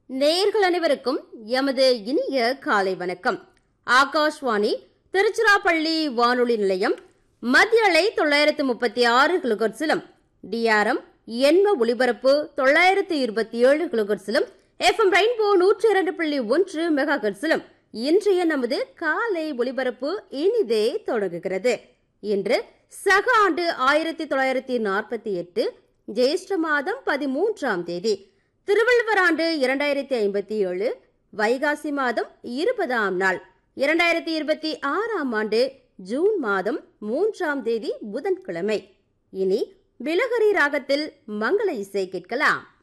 நேயர்கள் அனைவருக்கும் எமது இனிய காலை வணக்கம் ஆகாஷ்வாணி திருச்சிராப்பள்ளி வானொலி நிலையம் மத்திய அலை தொள்ளாயிரத்து முப்பத்தி ஆறு கிலோகர்ஸிலும் டிஆர்எம் எண்ம ஒலிபரப்பு தொள்ளாயிரத்து இருபத்தி ஏழு கிலோகர்ஸிலும் எஃப்எம் ரெயின்போ நூற்றி இரண்டு புள்ளி ஒன்று மெகா கர்ஸிலும் இன்றைய நமது காலை ஒலிபரப்பு இனிதே தொடங்குகிறது இன்று சக ஆண்டு ஆயிரத்தி தொள்ளாயிரத்தி நாற்பத்தி எட்டு ஜேஷ்ட மாதம் பதிமூன்றாம் தேதி திருவள்ளுவர் ஆண்டு இரண்டாயிரத்தி ஐம்பத்தி ஏழு வைகாசி மாதம் இருபதாம் நாள் இரண்டாயிரத்தி இருபத்தி ஆறாம் ஆண்டு ஜூன் மாதம் மூன்றாம் தேதி புதன்கிழமை இனி பிலகரி ராகத்தில் மங்கள இசை கேட்கலாம்